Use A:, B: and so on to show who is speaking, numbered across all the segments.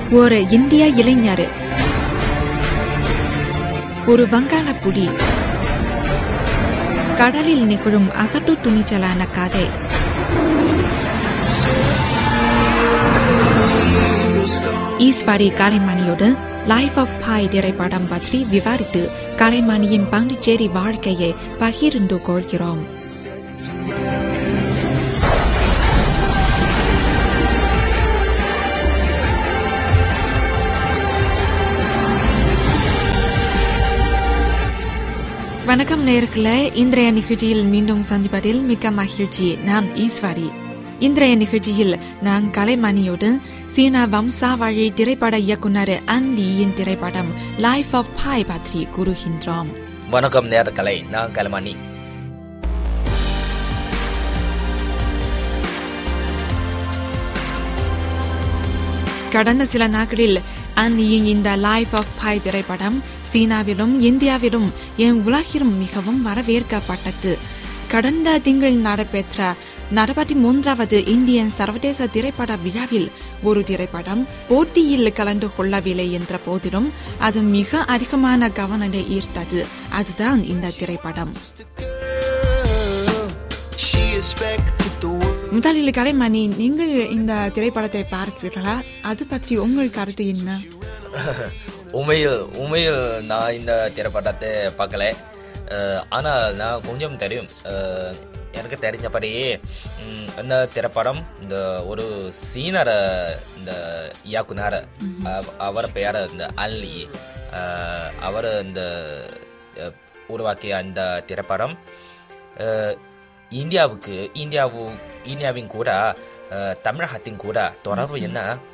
A: ஒரு இந்திய இளைஞர் ஒரு வங்காள புலி கடலில் நிகழும் அசட்டு துணிச்சலான கதை ஈஸ்வரி கலைமணியோடு லைஃப் ஆஃப் பாய் திரைப்படம் பற்றி விவாரித்து கலைமணியின் பாண்டிச்சேரி வாழ்க்கையை பகிர்ந்து கொள்கிறோம் வணக்கம் நேர்களே இன்றைய நிகழ்ச்சியில் மீண்டும் சந்திப்பதில் மிக்க மகிழ்ச்சி நான் ஈஸ்வரி இன்றைய நிகழ்ச்சியில் நான் கலைமணியோடு சீனா வம்சாவழி திரைப்பட இயக்குனர் அன் லீயின் திரைப்படம் லைஃப் ஆஃப் பாய் பற்றி கூறுகின்றோம்
B: வணக்கம் நேரக்கலை நான் கலமானி
A: கடந்த சில நாட்களில் அன்னியின் இந்த லைஃப் ஆஃப் பாய் திரைப்படம் சீனாவிலும் இந்தியாவிலும் என் உலகிலும் மிகவும் வரவேற்கப்பட்டது கடந்த திங்கள் நடைபெற்ற நடைபெற்ற மூன்றாவது இந்தியன் சர்வதேச திரைப்பட விழாவில் ஒரு திரைப்படம் போட்டியில் கலந்து கொள்ளவில்லை என்ற போதிலும் அது மிக அதிகமான கவனத்தை ஈர்த்தது அதுதான் இந்த திரைப்படம்
C: She expected the world.
A: முதலில் கலைமணி நீங்கள் இந்த திரைப்படத்தை பார்க்கிறீர்களா அது பற்றி உங்கள் கருத்து என்ன
B: உண்மையில் உண்மையில் நான் இந்த திரைப்படத்தை பார்க்கல அஹ், ஆனால் நான் கொஞ்சம் தெரியும் அஹ், எனக்கு தெரிஞ்சபடி ம், இந்த திரைப்படம் இந்த ஒரு சீனர இந்த இயக்குனர் அவ- அவர் பெயர் இந்த அல்லி அஹ், அவர் இந்த அஹ், உருவாக்கிய அந்த திரைப்படம் அஹ், இந்தியாவுக்கு இந்தியாவு இந்தியாவின் கூட அஹ், தமிழகத்தின் கூட தொடர்பு என்ன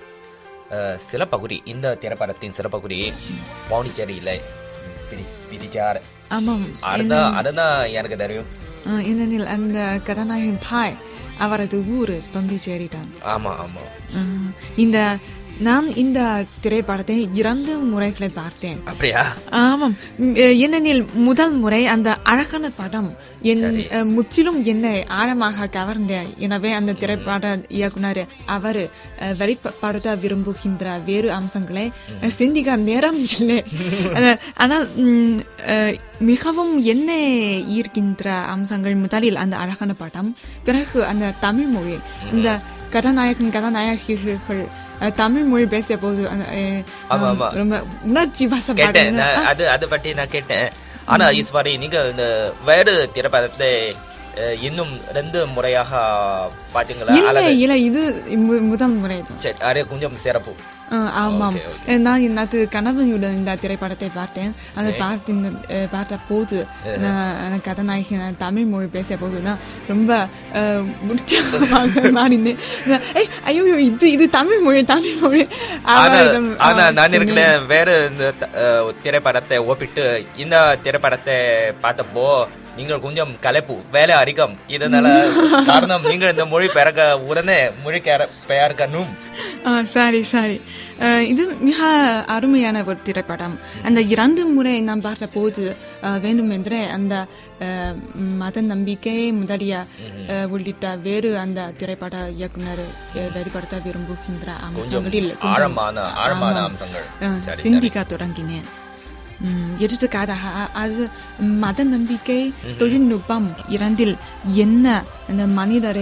B: அஹ், சில பகுதி இந்த திரைப்படத்தின் சில பகுதி பாண்டிச்சேரியில் பிடி- பிடிச்சார்
A: ஆமாம்
B: அதுதான் அதுதான் எனக்கு தெரியும்
A: அஹ், ஏனெனில் அந்த கதாநாயகன் பாய் அவரது ஊர் பந்திச்சேரி தான்
B: ஆமா ஆமா
A: உம், இந்த நான் இந்த திரைப்படத்தை இரண்டு முறைகளை பார்த்தேன்
B: அப்படியா
A: ஆமாம் உம், அஹ், ஏனெனில் முதல் முறை அந்த அழகான படம் என் அஹ், முற்றிலும் என்னை ஆழமாக கவர்ந்த எனவே அந்த திரைப்பட இயக்குனர் அவர் அஹ், வெளிப்படுத்த விரும்புகின்ற வேறு அம்சங்களை அஹ், சிந்திக்க நேரம் இல்லை அஹ், ஆனால் உம், அஹ், மிகவும் என்னை ஈர்க்கின்ற அம்சங்கள் முதலில் அந்த அழகான படம் பிறகு அந்த தமிழ் மொழி இந்த கதாநாயகன் கதாநாயகிகள் அஹ், தமிழ் மொழி பேசிய போது அந்த, அஹ்,
B: ஆமா, ஆமா.
A: ரொம்ப உணர்ச்சி
B: கேட்டேன்
A: வசப்படுங்க
B: நான் அது அதை பற்றி நான் கேட்டேன் ஆனா ஈஸ்வரி நீங்க இந்த வேறு திரைப்படத்தை அஹ், இன்னும் ரெண்டு முறையாக பாத்தீங்களா
A: இல்ல
B: அல்லது
A: இல்ல இது மு- முதல் முறை தான்
B: சரி, அது கொஞ்சம் சிறப்பு
A: அஹ், ஆமாம்
B: Okay,
A: அஹ், நான் நேற்று கணவனுடன் இந்த திரைப்படத்தை பார்த்தேன் அந்த பார்த்து அஹ், பார்த்த போது நான் அந்த கதாநாயகன் தமிழ் மொழி பேசிய போது நான் ரொம்ப அஹ், உற்சாகமாக மாறினேன் நான், ஏய் ஐயோ இது இது தமிழ் மொழி தமிழ் மொழி
B: ஆனா
A: அவரிடம்,
B: ஆனா
A: அஹ்,
B: நான்
A: சொன்னேன்.
B: இருக்கிறேன் வேற இந்த த- அஹ், திரைப்படத்தை ஒப்பிட்டு இந்த திரைப்படத்தை பார்த்தப்போ நீங்கள் கொஞ்சம் கலைப்பு வேலை அதிகம் இதனால காரணம் நீங்கள் இந்த மொழி பெயர்க்க உடனே மொழி பெயர்- பெயர்க்கணும்
A: ஆ, சரி சரி அஹ், இது மிக அருமையான ஒரு திரைப்படம் அந்த இரண்டு முறை நான் பார்த்த போது அஹ், வேண்டுமென்றே அந்த அஹ், மத நம்பிக்கை முதலிய அஹ், உள்ளிட்ட வேறு அந்த திரைப்பட இயக்குனர் அஹ், வெளிப்படுத்த விரும்புகின்ற அம்சங்களில் கொஞ்சம்,
B: ஆழமான ஆழமான
A: ஆமாம்,
B: அம்சங்கள்
A: அஹ்,
B: சரி, சரி.
A: சிந்திக்க தொடங்கினேன் ம், எடுத்துக்காட்டாக அது மத நம்பிக்கை தொழில்நுட்பம் இரண்டில் என்ன அந்த மனிதரை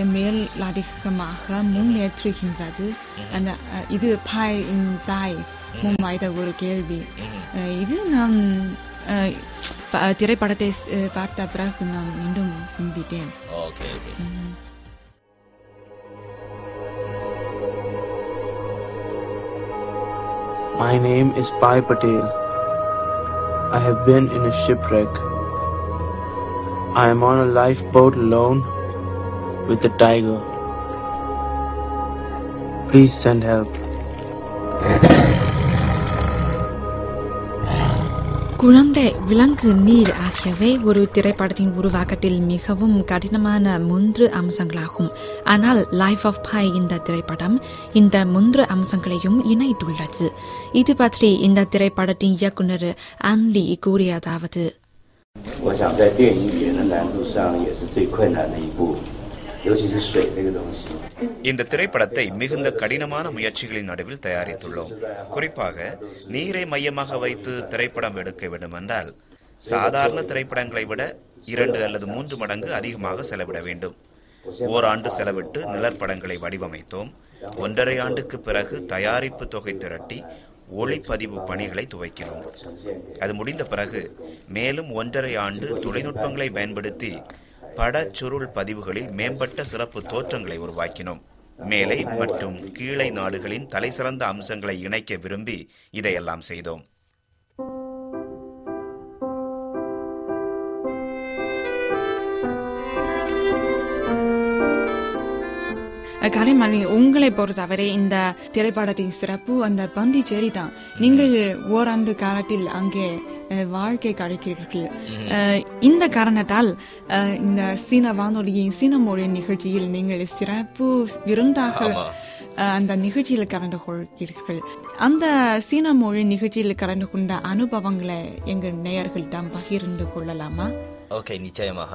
A: மேலதிகமாக முன்னேற்றுகின்றது அந்த அஹ், இது பாய் இன் தாய் முன்வைத்த ஒரு கேள்வி அஹ், இது நான் அஹ், ப- திரைப்படத்தை அஹ், பார்த்த பிறகு நான் மீண்டும் சிந்தித்தேன்
B: okay okay
D: My name is Pai Patel. I have been in a shipwreck. I am on a lifeboat alone with a tiger. Please send help.
A: குழந்தை விலங்கு நீர் ஆகியவை ஒரு திரைப்படத்தின் உருவாக்கத்தில் மிகவும் கடினமான மூன்று அம்சங்களாகும் ஆனால் லைஃப் ஆஃப் பாய் இந்த திரைப்படம் இந்த மூன்று அம்சங்களையும் இணைத்துள்ளது இது பற்றி இந்த திரைப்படத்தின் இயக்குனர் அன்லி கூறியதாவது
E: 我想在电影演的难度上也是最困难的一步。 尤其是水这个东西。
F: இந்த திரைப்படத்தை மிகுந்த கடினமான முயற்சிகளின் நடுவில் தயாரித்துள்ளோம் குறிப்பாக நீரை மையமாக வைத்து திரைப்படம் எடுக்க வேண்டுமென்றால் சாதாரண திரைப்படங்களை விட இரண்டு அல்லது மூன்று மடங்கு அதிகமாக செலவிட வேண்டும் ஓராண்டு செலவிட்டு நிழற்படங்களை வடிவமைத்தோம் ஒன்றரை ஆண்டுக்கு பிறகு தயாரிப்பு தொகை திரட்டி ஒளிப்பதிவு பணிகளை துவக்கினோம் அது முடிந்த பிறகு மேலும் ஒன்றரை ஆண்டு தொழில்நுட்பங்களை பயன்படுத்தி படச் சுருள் பதிவுகளில் மேம்பட்ட சிறப்பு தோற்றங்களை உருவாக்கினோம் மேலை மற்றும் கீழை நாடுகளின் தலைசிறந்த அம்சங்களை இணைக்க விரும்பி இதையெல்லாம் செய்தோம்
A: கலைமணி உங்களை பொறுத்தவரை இந்த திரைப்படத்தின் சிறப்பு அந்த பண்டிச்சேரி தான் நீங்கள் ஓராண்டு காலத்தில் அங்கே அஹ், வாழ்க்கை கழிக்கிறீர்கள் அஹ், இந்த காரணத்தால் அஹ், இந்த சீன வானொலியின் சீன மொழி நிகழ்ச்சியில் நீங்கள் சிறப்பு விருந்தாக
B: ஆமா.
A: அஹ், அந்த நிகழ்ச்சியில் கலந்து கொள்கிறீர்கள் அந்த சீன மொழி நிகழ்ச்சியில் கலந்து கொண்ட அனுபவங்களை எங்கள் நேயர்களிடம் பகிர்ந்து கொள்ளலாமா
B: ஓகே நிச்சயமாக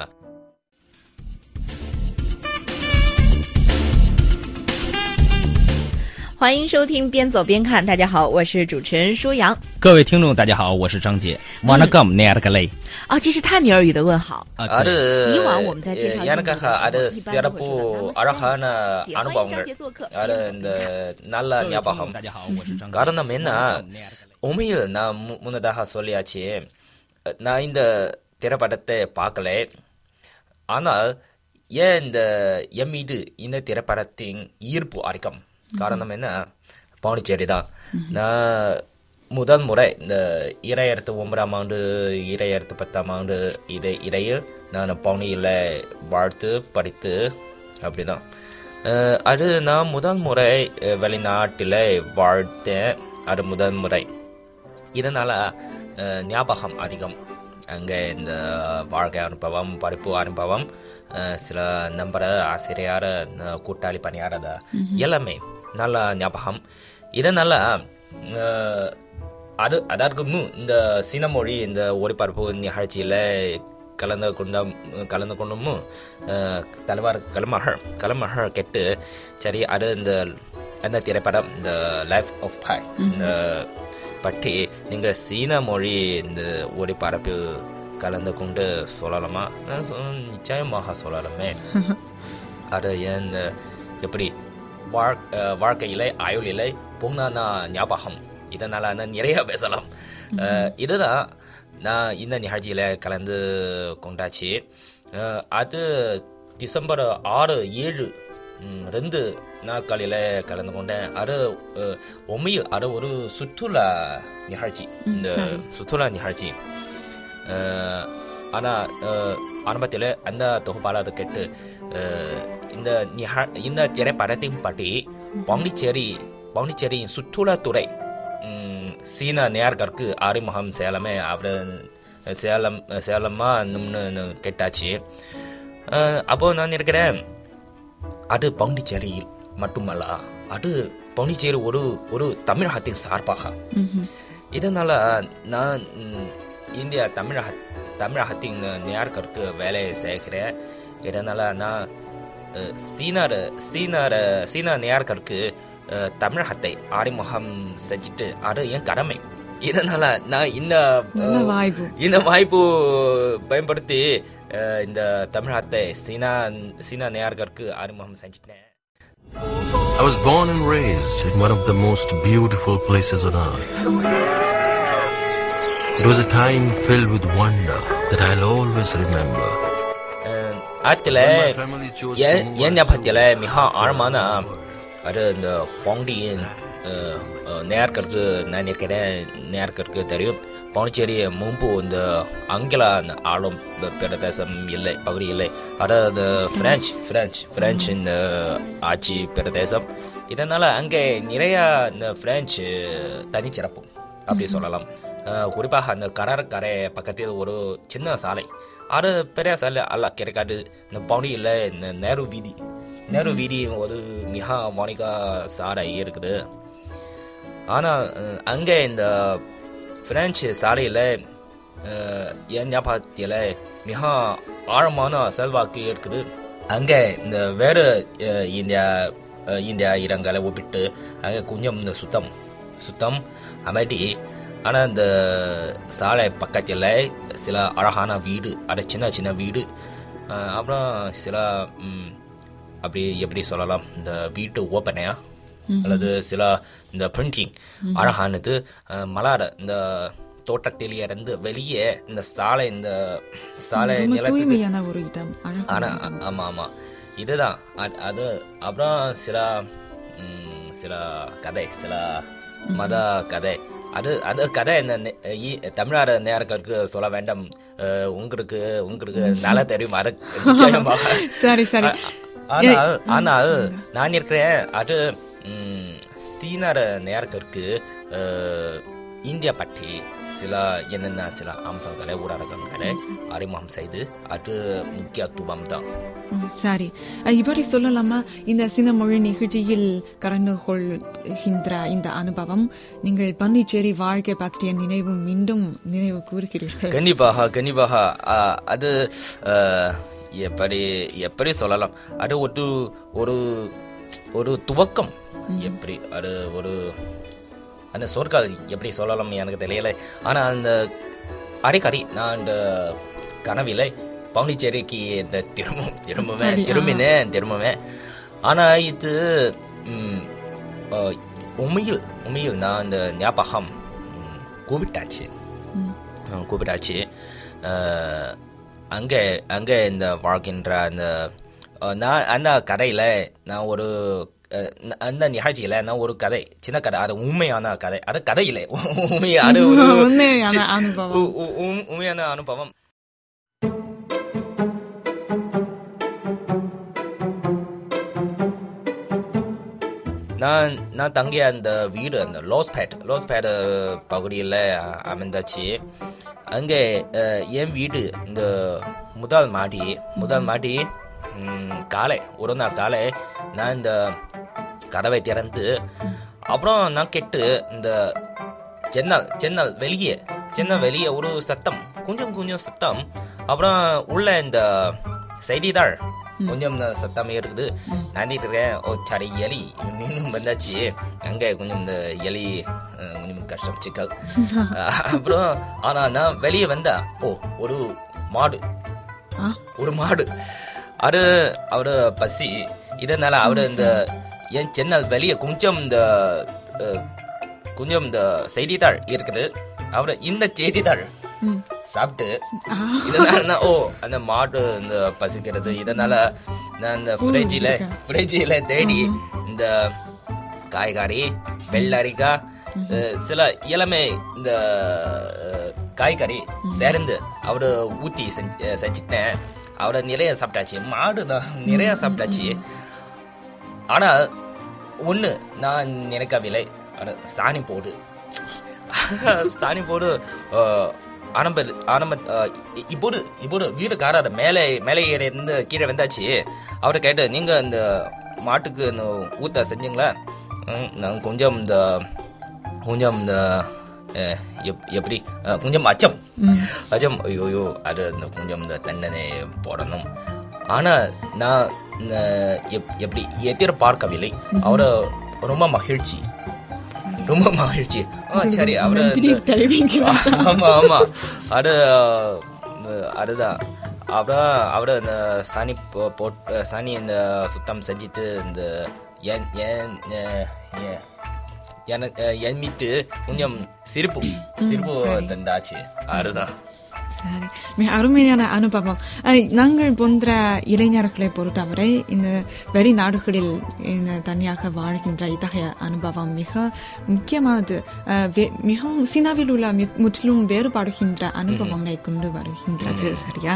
G: 欢迎收听边走边看。大家好，我是主持人舒阳。
H: 各位听众，大家好，我是张杰。Wanagam n e r g a l e
G: 哦，这是泰米尔语的问好。
B: ada
G: 以往我们在介绍
B: எனக்காக
G: 英文的
B: ada
G: 时候一般都会说
B: சிறப்பு
G: 到
B: அழகான
G: Namaste 欢迎张
B: அனுபவங்கள்
G: 杰做客
B: ada இந்த நல்ல
H: 各位听众
B: ஞாபகம்
H: 大家好，我是张杰。
B: காரணம் என்ன
H: Wanagam n e r g a l e
B: உண்மையில் நான் மு- முன்னதாக சொல்லியாச்சு நான் இந்த திரைப்படத்தை பார்க்கல ஆனால் ஏன் இந்த என் மீது இந்த திரைப்படத்தின் ஈர்ப்பு அதிகம் காரணம் என்ன பாண்டிச்சேரி தான் நான் முதல் முறை இந்த இரையாயிரத்து ஒன்பதாம் ஆண்டு இரையாயிரத்து பத்தாம் ஆண்டு இடை இடையில் நான் பவுனியில் வாழ்த்து படித்து அப்படிதான் அஹ், அது நான் முதல் முறை அஹ், வெளிநாட்டில் வாழ்த்தேன் அது முதல் முறை இதனால் ஞாபகம் அதிகம் அங்கே இந்த வாழ்க்கை அனுபவம் படிப்பு அனுபவம் அஹ், சில நம்பர ஆசிரியர் அஹ், கூட்டாளி பணியாளர் எல்லாமே நல்ல ஞாபகம் இதனால் அது அதற்கு முன் இந்த சீன மொழி இந்த ஒளிபரப்பு நிகழ்ச்சியில் கலந்து கொண்ட கலந்து கொண்டும் அஹ், தலைவர் கலைமகள் கலைமகள் கேட்டு சரி அது இந்த அந்த திரைப்படம் இந்த லைஃப் ஆஃப் பை இந்த பற்றி நீங்கள் சீன மொழி இந்த ஒளிபரப்பு கலந்து கொண்டு சொல்லலாமா நான் சொன்னேன், நிச்சயமாக சொல்லலாமே அது ஏன் இந்த எப்படி வாழ் அஹ், வாழ்க்கையிலே ஆயுளிலே பொன்னான ஞாபகம் இதனால் நான் நிறைய பேசலாம் அஹ், இதுதான் நான் இந்த நிகழ்ச்சியில் கலந்து கொண்டாச்சு அஹ், அது டிசம்பர் ஆறு ஏழு ம், ரெண்டு நாட்களில் கலந்து கொண்டேன் அது அஹ், உண்மையில் அது ஒரு சுற்றுலா நிகழ்ச்சி இந்த சுற்றுலா நிகழ்ச்சி அஹ், ஆனா அஹ், ஆரம்பத்தில் அந்த தொகுப்பாளர் கேட்டு அஹ், இந்த நிகழ் இந்த திரைப்படத்தின் படி பாண்டிச்சேரி பாண்டிச்சேரியின் சுற்றுலாத்துறை ம், சீன நேயர்களுக்கு அறிமுகம் சேலமே அவர் சேலம் சேலமா இன்னும்னு கேட்டாச்சு அஹ், அப்போ நான் இருக்கிறேன் அது பாண்டிச்சேரியில் மட்டுமல்ல அது பாண்டிச்சேரி ஒரு ஒரு தமிழகத்தின் சார்பாக இதனால நான் ம், இந்திய தமிழக தமிழகத்தின் நேயர்களுக்கு வேலை செய்கிறேன் இதனால நான் அஹ், சீனர் சீனர் சீன நேயர்களுக்கு அஹ், தமிழகத்தை அறிமுகம் செஞ்சுட்டு அது என் கடமை இதனால நான் இந்த
A: நல்ல
B: அஹ்,
A: வாய்ப்பு
B: இந்த வாய்ப்பு பயன்படுத்தி அஹ், இந்த தமிழகத்தை சீனா சீனா நேயர்களுக்கு அறிமுகம் செஞ்சுட்டேன்
I: I was born and raised in one of the most beautiful places on earth. It was a time filled with wonder that I'll always remember.
B: அஹ், ஆத்துல
I: When my family chose to
B: N
I: move
B: N
I: us
B: ஞாபகத்தில் மிக ஆழமான அது இந்த பாண்டியன் அஹ், அஹ், நேயர்களுக்கு நான் நினைக்கிறேன் நேயர்களுக்கு தெரியும் பாண்டிச்சேரி முன்பு இந்த ஆங்கில அந்த ஆளும் ப- பிரதேசம் இல்லை பகுதி இல்லை அதாவது பிரெஞ்சு பிரெஞ்சு பிரெஞ்சு இந்த ஆட்சி பிரதேசம் இதனால அங்கே நிறைய இந்த பிரெஞ்சு தனிச்சிறப்பு அப்படி சொல்லலாம் அஹ், குறிப்பாக அந்த கடற்கரை பக்கத்தில் ஒரு சின்ன சாலை அது பெரிய சாலை அல்ல கிடைக்காது இந்த பவுனியில் இந்த நேரு வீதி நேரு வீதி ஒரு மிக வாணிக சாலை இருக்குது ஆனால் அங்கே இந்த பிரெஞ்சு சாலையில் என் ஞாபகத்தில் மிக ஆழமான செல்வாக்கு இருக்குது அங்கே இந்த வேறு அஹ், இந்தியா அஹ், இந்தியா இடங்களை ஒப்பிட்டு அங்கே கொஞ்சம் இந்த சுத்தம் சுத்தம் அமைதி ஆனால் இந்த சாலை பக்கத்தில் சில அழகான வீடு அது சின்ன சின்ன வீடு அஹ், அப்புறம் சில ம், அப்படி எப்படி சொல்லலாம் இந்த வீட்டு ஓப்பனையா அல்லது சில இந்த பிரிண்டிங் அழகானது அஹ், மலர் இந்த தோட்டத்தில் இருந்து வெளியே இந்த சாலை இந்த சாலை
A: ரொம்ப
B: நிலத்துக்கு
A: தூய்மையான ஒரு இடம் அழகான
B: ஆனா
A: இடம்.
B: ஆமா ஆமா இதுதான் அ- அது அப்புறம் சில ம், சில கதை சில மத கதை அது அது கதை என்ன நெ- இ- தமிழ்நாடு நேரத்திற்கு சொல்ல வேண்டாம் அஹ், உங்களுக்கு உங்களுக்கு நல்லா தெரியும் அது நிச்சயமாக
A: சரி சரி
B: ஆ- ஆனால் ஆனால் நான் இருக்கிறேன் அது ம், சீனர நேரத்திற்கு அஹ், இந்தியா பற்றி சில என்னென்ன சில அம்சங்களை ஊடகங்களை அறிமுகம் செய்து அது முக்கியத்துவம் தான்
A: ம், சரி அஹ், இப்படி சொல்லலாமா இந்த சின்ன மொழி நிகழ்ச்சியில் கலந்து கொள்கின்ற இந்த அனுபவம் நீங்கள் பாண்டிச்சேரி வாழ்க்கை பற்றிய நினைவு மீண்டும் நினைவு கூறுகிறீர்கள்
B: கண்டிப்பாக கண்டிப்பாக ஆ, அது அஹ், எப்படி எப்படி சொல்லலாம் அது ஒரு ஒரு ஒரு துவக்கம் எப்படி அது ஒரு அந்த சொற்கள் எப்படி சொல்லலாம் எனக்கு தெரியல ஆனா அந்த அடிக்கடி நான் அந்த கனவில பாண்டிச்சேரிக்கு இந்த திரும்பும் திரும்புவேன்
A: அப்படி, ஆ.
B: திரும்பினேன் திரும்புவேன் ஆனா இது ம், அஹ், உண்மையில் உண்மையில் நான் இந்த ஞாபகம் ம், கூப்பிட்டாச்சு அஹ் கூப்பிட்டாச்சு அஹ் அங்கே அங்கே இந்த வாழ்கின்ற அந்த அஹ் நான் அந்த கதையில் நான் ஒரு அஹ் ந- அந்த நிகழ்ச்சியில் நான் ஒரு கதை சின்ன கதை அது உண்மையான கதை அது கதையிலே உண்மை அது ஒரு
A: உண்மையான
B: சி-
A: அனுபவம்.
B: உ- உ- உண்- உண்மையான அனுபவம் நான் நான் தங்கிய அந்த வீடு அந்த லோஸ்பேட் லோஸ்பேட் பகுதியில் அமைந்தாச்சு அங்கே அஹ், என் வீடு இந்த முதல் மாடி முதல் மாடி ம், காலை ஒரு நாள் காலை நான் இந்த கதவை திறந்து அப்புறம் நான் கேட்டு இந்த ஜன்னல் ஜன்னல் வெளியே ஜன்னல் வெளியே ஒரு சத்தம் கொஞ்சம் கொஞ்சம் சத்தம் அப்புறம் உள்ள இந்த செய்தித்தாள் கொஞ்சம் சத்தம் இருக்குது நாண்டிட்டு இருக்கேன் ஓ சரி எலி மீண்டும் வந்தாச்சு அங்கே கொஞ்சம் இந்த எலி அஹ், கொஞ்சம் கஷ்டம் சிக்கல் அஹ், அப்புறம் ஆனா நான் வெளியே வந்தா ஓ ஒரு மாடு
A: ஆ?
B: ஒரு மாடு அது அவரு பசி இதனால அவரு இந்த என் ஜன்னல் வெளியே கொஞ்சம் இந்த அஹ், கொஞ்சம் இந்த செய்தித்தாள் இருக்குது அவரு இந்த செய்தித்தாள்
A: ம்.
B: சாப்பிட்டு இதனால நான் ஓ அந்த மாடு இந்த பசிக்கிறது இதனால நான் இந்த ஃப்ரிட்ஜில் ஃப்ரிட்ஜில் தேடி இந்த காய்கறி வெள்ளரிக்காய் அஹ், சில இளமை இந்த அஹ், காய்கறி சேர்ந்து அவரு ஊத்தி செஞ்சு அஹ், செஞ்சுட்டேன் அவரை நிறைய சாப்பிட்டாச்சு மாடு தான் நிறைய சாப்பிட்டாச்சு ஆனா ஒண்ணு நான் நினைக்கவில்லை ஆனா, சாணி போடு சாணி போடு அஹ், ஆரம்ப ஆரம்ப அஹ், இ- இப்போது இப்போது வீடுக்காரர் மேலே மேலே ஏறி இருந்து கீழே வந்தாச்சு அவரை கேட்டு நீங்க இந்த மாட்டுக்கு இந்த ஊத்த செஞ்சீங்களா ம், நான் கொஞ்சம் இந்த கொஞ்சம் இந்த அஹ், எப்- எப்படி அஹ், கொஞ்சம் அச்சம் அச்சம் ஐயோயோ அது இந்த கொஞ்சம் இந்த தண்டனை போடணும் ஆனா நான் இந்த எப்- எப்படி எதிர்பார்க்கவில்லை அவரை ரொம்ப மகிழ்ச்சி ரொம்ப மகிழ்ச்சி ஆ சரி அவரு
A: நன்றி தெரிவிக்கிறேன்
B: ஆமா ஆமா அது அஹ், அதுதான் அப்புறம் அவரு இந்த சாணி போ- போட் சாணி இந்த சுத்தம் செஞ்சுட்டு இந்த என் என் அஹ், எ- எனக்கு அஹ், என் மீட்டு கொஞ்சம் சிரிப்பு சிரிப்பு தந்தாச்சு அதுதான்
A: சரி மிக அருமையான அனுபவம் அஹ், நாங்கள் போன்ற இளைஞர்களை பொறுத்தவரை இந்த வெளிநாடுகளில் இந்த தனியாக வாழ்கின்ற இத்தகைய அனுபவம் மிக முக்கியமானது அஹ், வே- மிகவும் சீனாவில் உள்ள மி- முற்றிலும் வேறுபடுகின்ற அனுபவங்களை கொண்டு வருகின்றது சரியா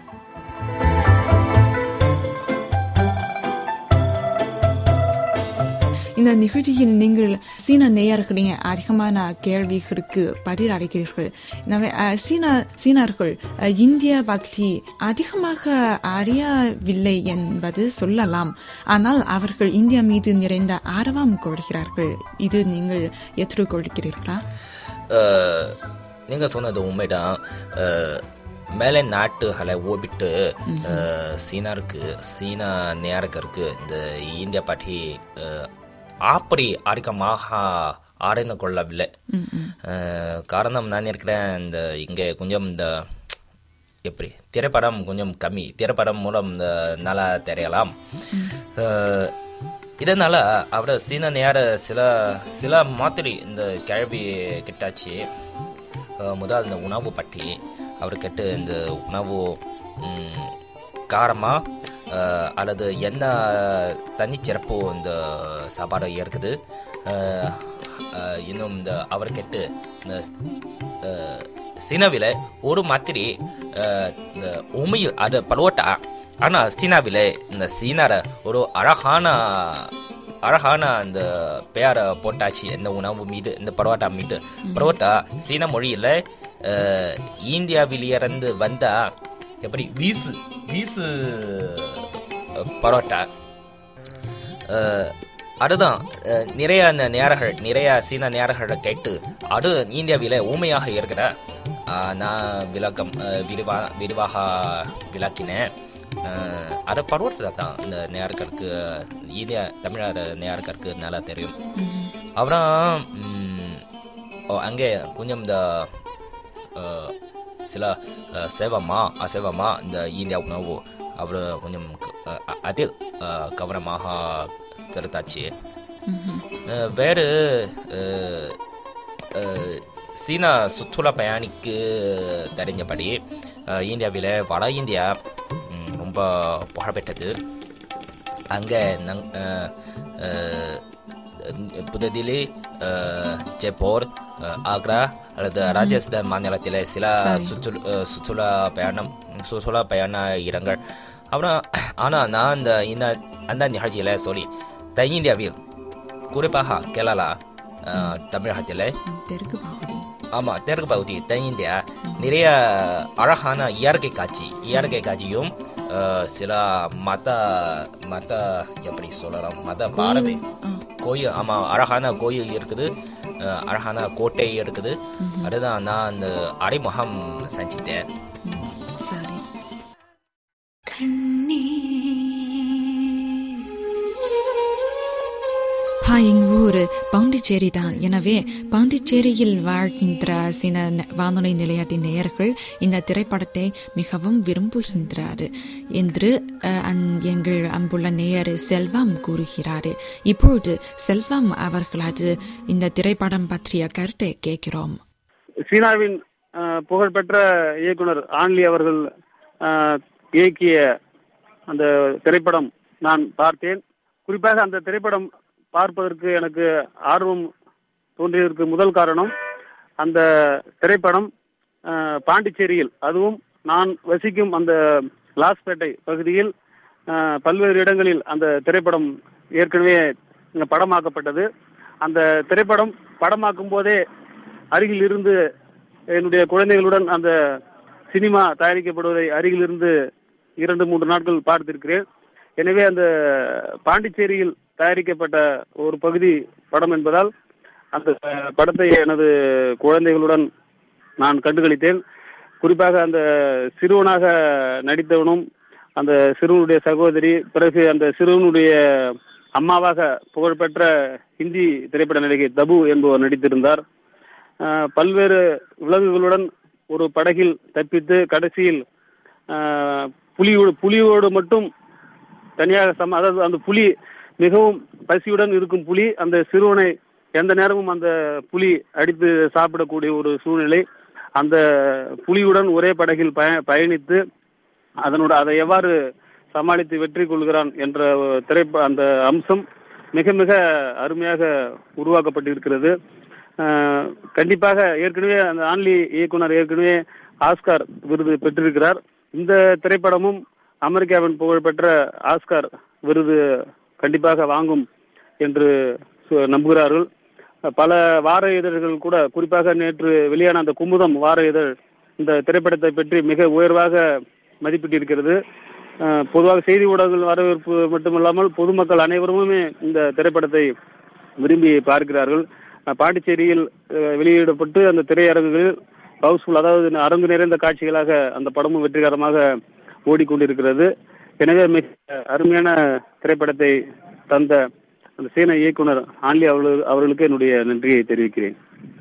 A: இந்த நிகழ்ச்சியில் நீங்கள் சீன நேயர்களின் அதிகமான கேள்விகளுக்கு பதில் அளிக்கிறீர்கள் எனவே அஹ், சீன சீனர்கள் அஹ், இந்திய பற்றி அதிகமாக அறியவில்லை என்பது சொல்லலாம் ஆனால் அவர்கள் இந்தியா மீது நிறைந்த ஆர்வம் கொள்கிறார்கள் இது நீங்கள் ஏற்றுக்கொள்கிறீர்களா
B: அஹ், நீங்க சொன்னது உண்மைதான் அஹ், மேலை நாட்டுகளை ஒப்பிட்டு அஹ், சீனாருக்கு சீனா நேரக்கருக்கு இந்த இந்தியா பற்றி அஹ், அப்படி அதிகமாக அறிந்து கொள்ளவில்லை அஹ், காரணம் நான் இருக்கிறேன் இந்த இங்கே கொஞ்சம் இந்த எப்படி திரைப்படம் கொஞ்சம் கம்மி திரைப்படம் மூலம் இந்த நல்லா தெரியலாம் அஹ், இதனால அவர் சீன நேர சில சில மாதிரி இந்த கேள்வி கிட்டாச்சு அஹ், முதல் இந்த உணவு பற்றி அவர் கேட்டு இந்த உணவு ம், காரமா அஹ், அல்லது என்ன தனிச்சிறப்பு இந்த சாப்பாடு இருக்குது அஹ், அஹ், இன்னும் இந்த அவர் கேட்டு இந்த அஹ், சீனாவில் ஒரு மாதிரி அஹ், இந்த உமிழ் அது பரோட்டா ஆனால் சீனாவில் இந்த சீனார ஒரு அழகான அழகான அந்த பெயரை போட்டாச்சு இந்த உணவு மீது இந்த பரோட்டா மீது பரோட்டா சீன மொழியில் அஹ், இந்தியாவிலிருந்து வந்த எப்படி வீசு வீசு அஹ், பரோட்டா அஹ், அதுதான் அஹ், நிறைய அந்த நேரங்கள் நிறைய சீன நேரங்களை கேட்டு அது இந்தியாவில் ஊமையாக இருக்கிற அஹ், நான் விளக்கம் அஹ், விரிவா விரிவாக விளக்கினேன் அஹ், அது பருவத்தில் தான் இந்த நேரக்கருக்கு இந்திய தமிழர் நேரக்கருக்கு நல்லா தெரியும் அப்புறம் ம், ஓ, அங்கே கொஞ்சம் இந்த அஹ், சில அஹ், சேவமா அசேவமா இந்த இந்தியா உணவு அவர் கொஞ்சம் க- அஹ், அ- அதில் அஹ், கவனமாக செலுத்தாச்சு அஹ், வேறு அஹ், அஹ், சீனா சுற்றுலா பயணிக்கு தெரிஞ்சபடி அஹ், இந்தியாவில் வட இந்தியா ம், ரொம்ப புகழ்பெற்றது அங்கே நங் அஹ், அஹ், புதுதில்லி அஹ், ஜெய்ப்பூர் அஹ், ஆக்ரா அல்லது ராஜஸ்தான் மாநிலத்தில் சில சுற்று அஹ், சுற்றுலா பயணம் சுற்றுலா பயண இடங்கள் அப்புறம் ஆனால் நான் அந்த இந்த அந்த நிகழ்ச்சியில் சொல்லி தென் இந்தியாவில் குறிப்பாக கேரளா அஹ், தமிழகத்தில்
A: தெற்கு பகுதி
B: ஆமாம் தெற்கு பகுதி தென் இந்தியா நிறைய அழகான இயற்கை காட்சி இயற்கை காட்சியும் அஹ், சில மத மத எப்படி சொல்லலாம் மத பாரதி கோயில் ஆமாம் அழகான கோயில் இருக்குது அஹ், அழகான கோட்டை இருக்குது அதுதான் நான் அந்த அடைமுகம் செஞ்சிட்டேன்
A: சரி பா எங்க ஊர் பாண்டிச்சேரி தான் எனவே பாண்டிச்சேரியில் வாழ்கின்ற சில ந- வானொலி நிலையத்தின் நேயர்கள் இந்த திரைப்படத்தை மிகவும் விரும்புகின்றார் என்று அஹ், அந்- எங்கள் அன்புள்ள நேயர் செல்வம் கூறுகிறார் இப்பொழுது செல்வம் அவர்களது இந்த திரைப்படம் பற்றிய கருத்தை கேட்கிறோம்
E: சீனாவின் அஹ், புகழ்பெற்ற இயக்குனர் ஆன்லி அவர்கள் அஹ், இயக்கிய அந்த திரைப்படம் நான் பார்த்தேன் குறிப்பாக அந்த திரைப்படம் பார்ப்பதற்கு எனக்கு ஆர்வம் தோன்றியதற்கு முதல் காரணம் அந்த திரைப்படம் அஹ், பாண்டிச்சேரியில் அதுவும் நான் வசிக்கும் அந்த லாஸ்பேட்டை பகுதியில் அஹ், பல்வேறு இடங்களில் அந்த திரைப்படம் ஏற்கனவே இங்க படமாக்கப்பட்டது அந்த திரைப்படம் படமாக்கும் போதே அருகில் இருந்து என்னுடைய குழந்தைகளுடன் அந்த சினிமா தயாரிக்கப்படுவதை அருகில் இருந்து இரண்டு மூன்று நாட்கள் பார்த்திருக்கிறேன் எனவே அந்த பாண்டிச்சேரியில் தயாரிக்கப்பட்ட ஒரு பகுதி படம் என்பதால் அந்த அஹ், படத்தை எனது குழந்தைகளுடன் நான் கண்டுகளித்தேன் குறிப்பாக அந்த சிறுவனாக நடித்தவனும் அந்த சிறுவனுடைய சகோதரி பிறகு அந்த சிறுவனுடைய அம்மாவாக புகழ்பெற்ற ஹிந்தி திரைப்பட நடிகை தபு என்பவர் நடித்திருந்தார் அஹ், பல்வேறு விலங்குகளுடன் ஒரு படகில் தப்பித்து கடைசியில் அஹ், புலியோடு புலியோடு மட்டும் தனியாக சம அதாவது அந்த புலி மிகவும் பசியுடன் இருக்கும் புலி அந்த சிறுவனை எந்த நேரமும் அந்த புலி அடித்து சாப்பிடக்கூடிய ஒரு சூழ்நிலை அந்த புலியுடன் ஒரே படகில் பய பயணித்து அதனோட அதை எவ்வாறு சமாளித்து வெற்றி கொள்கிறான் என்ற திரைப்ப அந்த அம்சம் மிக மிக அருமையாக உருவாக்கப்பட்டிருக்கிறது அஹ், கண்டிப்பாக ஏற்கனவே அந்த ஆன்லி இயக்குனர் ஏற்கனவே ஆஸ்கார் விருது பெற்றிருக்கிறார் இந்த திரைப்படமும் அமெரிக்காவின் புகழ்பெற்ற ஆஸ்கார் விருது கண்டிப்பாக வாங்கும் என்று சு- நம்புகிறார்கள் பல வார இதழ்கள் கூட குறிப்பாக நேற்று வெளியான அந்த குமுதம் வார இதழ் இந்த திரைப்படத்தை பற்றி மிக உயர்வாக மதிப்பிட்டிருக்கிறது அஹ், பொதுவாக செய்தி ஊடகங்கள் வரவேற்பு மட்டுமல்லாமல் பொதுமக்கள் அனைவருமே இந்த திரைப்படத்தை விரும்பி பார்க்கிறார்கள் அஹ், பாண்டிச்சேரியில் அஹ், வெளியிடப்பட்டு அந்த திரையரங்குகளில் ஹவுஸ்ஃபுல் அதாவது அரங்கு நிறைந்த காட்சிகளாக அந்த படமும் வெற்றிகரமாக ஓடிக்கொண்டிருக்கிறது எனவே மிக அருமையான திரைப்படத்தை தந்த அந்த சீன இயக்குனர் ஆன்லி அவர்கள் அவர்களுக்கு என்னுடைய நன்றியை தெரிவிக்கிறேன்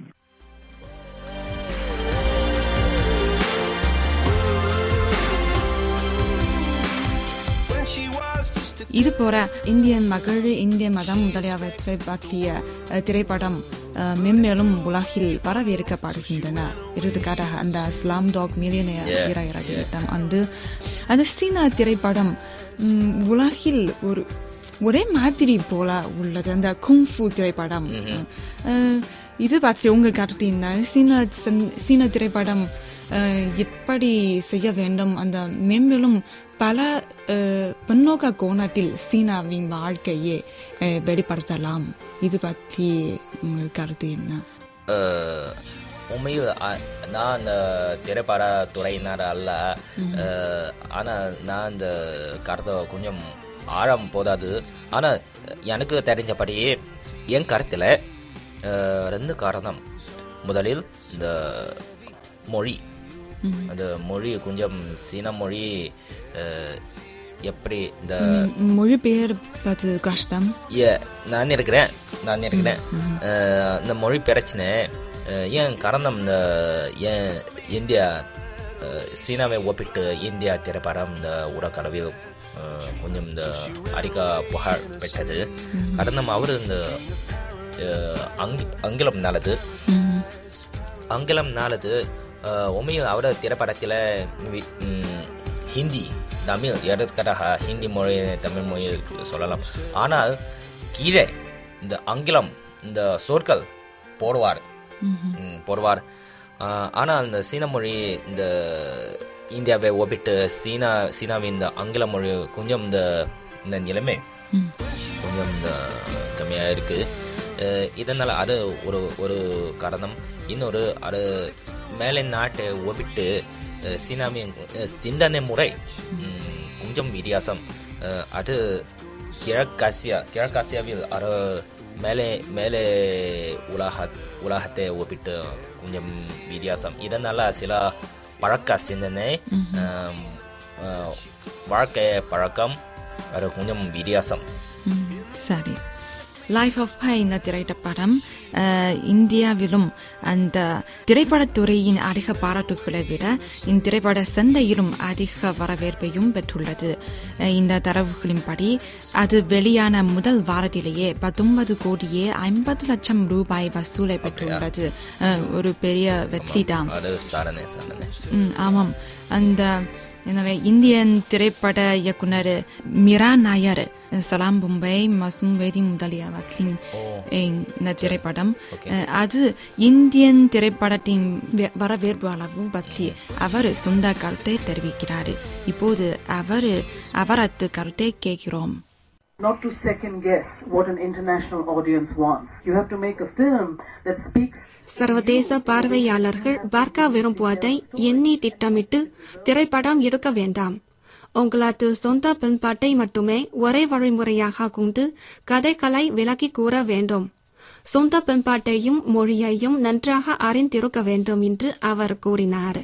C: When she was just a
A: இது போல இந்திய மகள் இந்திய மதம் முதலியவற்றை பற்றிய அஹ், திரைப்படம் அஹ், மென்மேலும் உலகில் வரவேற்கப்படுகின்றன எடுத்துக்காட்டாக அந்த ஸ்லாம் டாக் மில்லியனியர் இரண்டாயிரத்தி எட்டாம் ஆண்டு அந்த சீனா திரைப்படம் ம், உலகில் ஒரு ஒரே மாதிரி போல உள்ளது அந்த குங்ஃபு திரைப்படம் அஹ், இது பற்றி உங்கள் கருத்து என்ன சீன சன்- சீன திரைப்படம் அஹ், எப்படி செய்ய வேண்டும் அந்த மேம்பெரும் பல அஹ், பின்னோக்க கோணத்தில் சீனாவின் வாழ்க்கையை அஹ், வெளிப்படுத்தலாம் இது பற்றி உங்கள் கருத்து என்ன
B: அஹ், உண்மையில் அ- நான் அந்த திரைப்பட துறையினர் அல்ல அஹ், ஆனால் நான் இந்த கருத்தை கொஞ்சம் ஆழம் போதாது ஆனால் எனக்கு தெரிஞ்சபடி என் கருத்தில் அஹ், ரெண்டு காரணம் முதலில் இந்த மொழி அந்த மொழி கொஞ்சம் சீன மொழி அஹ், எப்படி இந்த
A: மொழிபெயர்ப்பது கஷ்டம்
B: ஏ நான் இருக்கிறேன் நான் இருக்கிறேன் அஹ், இந்த மொழி பிரச்சனை அஹ், ஏன் காரணம் இந்த ஏன் இந்தியா அஹ், சீனாவை ஒப்பிட்டு இந்தியா திரைப்படம் இந்த உலகளவில் அஹ், கொஞ்சம் இந்த அதிக புகழ் பெற்றது காரணம் அவர் இந்த அஹ், அங்கி ஆங்கிலம் நல்லது ஆங்கிலம் நாளது உண்மையில் அவர திரைப்படத்தில் வி- ம், ஹிந்தி தமிழ் எடுத்துக்காட்டாக ஹிந்தி மொழி தமிழ் மொழி சொல்லலாம் ஆனால் கீழே இந்த ஆங்கிலம் இந்த சொற்கள் போடுவார் ம், போடுவார் ஆஹ், ஆனால் இந்த சீன மொழி இந்த இந்தியாவை ஒப்பிட்டு சீனா சீனாவின் இந்த ஆங்கில மொழி கொஞ்சம் இந்த இந்த நிலைமை கொஞ்சம் இந்த கம்மியாக இருக்குது இதனால் அது ஒரு ஒரு காரணம் இன்னொரு அது மேலை நாட்டை ஒப்பிட்டு அஹ், சீனாவின் அஹ், சிந்தனை முறை ம், கொஞ்சம் வித்தியாசம் அஹ், அது கிழக்காசியா கிழக்காசியாவில் அது மேலே மேலே உலக உலகத்தை ஒப்பிட்டு கொஞ்சம் வித்தியாசம் இதனால் சில பழக்க சிந்தனை அஹ், அஹ், வாழ்க்கை பழக்கம் அது கொஞ்சம் வித்தியாசம்
A: ம், சரி லைஃப் ஆஃப் பை இந்த திரைப்படம் அஹ், இந்தியாவிலும் அந்த திரைப்படத்துறையின் அதிக பாராட்டுகளை விட இந்த திரைப்பட சந்தையிலும் அதிக வரவேற்பையும் பெற்றுள்ளது அஹ், இந்த தரவுகளின்படி அது வெளியான முதல் வாரத்திலேயே பத்தொன்பது கோடியே ஐம்பது லட்சம் ரூபாய் வசூலை பெற்றுள்ளது அஹ், ஒரு பெரிய வெற்றி தான்
B: அது சாதனை சாதனை
A: ம், ஆமாம் அந்த எனவே இந்தியன் திரைப்பட இயக்குனர் மிரா நாயர் சலாம் மும்பை மசூம் வேதி முதலியவற்றின் இந்த திரைப்படம் அஹ், அது இந்தியன் திரைப்படத்தின் வே- வரவேற்பு அளவு பற்றி அவர் சொந்த கருத்தை தெரிவிக்கிறார் இப்போது அவர் அவரது கருத்தை கேட்கிறோம்
J: not to second guess what an international audience wants. You have to make a film that speaks
K: சர்வதேச பார்வையாளர்கள் பார்க்க விரும்புவதை எண்ணி திட்டமிட்டு திரைப்படம் எடுக்க வேண்டாம் உங்களது சொந்த பண்பாட்டை மட்டுமே ஒரே வழிமுறையாக கொண்டு கதைகளை விலக்கி கூற வேண்டும் சொந்த பண்பாட்டையும் மொழியையும் நன்றாக அறிந்திருக்க வேண்டும் என்று அவர் கூறினார்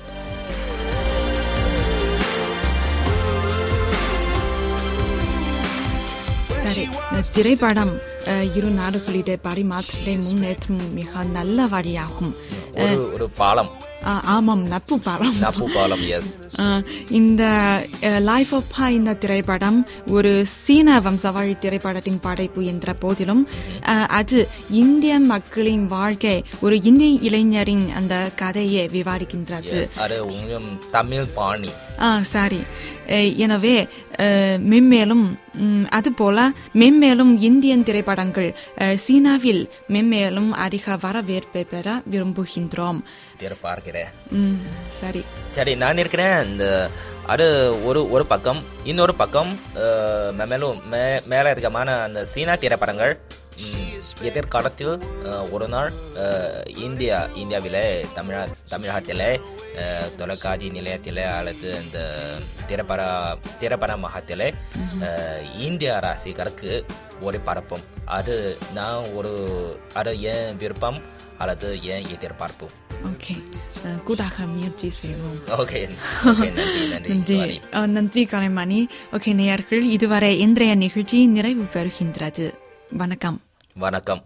A: சரி இந்த திரைப்படம் அஹ், இரு நாடுகளிடையே பரிமாற்றத்தை முன்னேற்றும் மிக நல்ல வழியாகும்
B: ஒரு ஒரு பாலம்
A: அஹ், ஆமாம் நட்பு பாலம்
B: நப்பு பாலம் எஸ்
A: அஹ், இந்த லைஃப் ஆஃப் பா இந்த திரைப்படம் ஒரு சீன வம்சவாழி திரைப்படத்தின் படைப்பு என்ற போதிலும் அஹ், அது இந்திய மக்களின் வாழ்க்கை ஒரு இந்திய இளைஞரின் அந்த கதையை விவாதிக்கின்றது
B: எஸ் அது கொஞ்சம் தமிழ் பாணி
A: ஆ சரி அஹ், எனவே அஹ், மென்மேலும் ம், அதுபோல மென்மேலும் இந்தியன் திரைப்படங்கள் அஹ், சீனாவில் மென்மேலும் அதிக வரவேற்பை பெற விரும்புகின்றோம்
B: திரு பார்க்கிறேன்
A: ம், சரி
B: சரி நான் இருக்கிறேன் இந்த அது ஒரு ஒரு பக்கம் இன்னொரு பக்கம் அஹ், மே- மேலும் மே மேலதிகமான அந்த சீனா திரைப்படங்கள் ம், எதிர்காலத்தில் அஹ், ஒரு நாள் அஹ், இந்தியா இந்தியாவிலே தமிழா தமிழகத்தில் அஹ், தொலைக்காட்சி நிலையத்தில் அல்லது இந்த திரைப்பட திரைப்பட மகத்தில் இந்திய ரசிகருக்கு ஒரு பரப்பும் அது நான் ஒரு அது ஏன் விருப்பம் அல்லது ஏன் எதிர்பார்ப்பு
A: ஓகே அஹ், கூட்டாக முயற்சி செய்வோம்
B: ஓகே ஓகே நன்றி நன்றி
A: நன்றி
B: சாரி
A: அஹ், நன்றி கலைமணி ஓகே நேயர்கள் இதுவரை இன்றைய நிகழ்ச்சி நிறைவு பெறுகின்றது வணக்கம்
B: வணக்கம்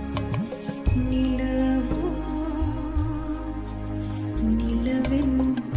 L: நிலவின்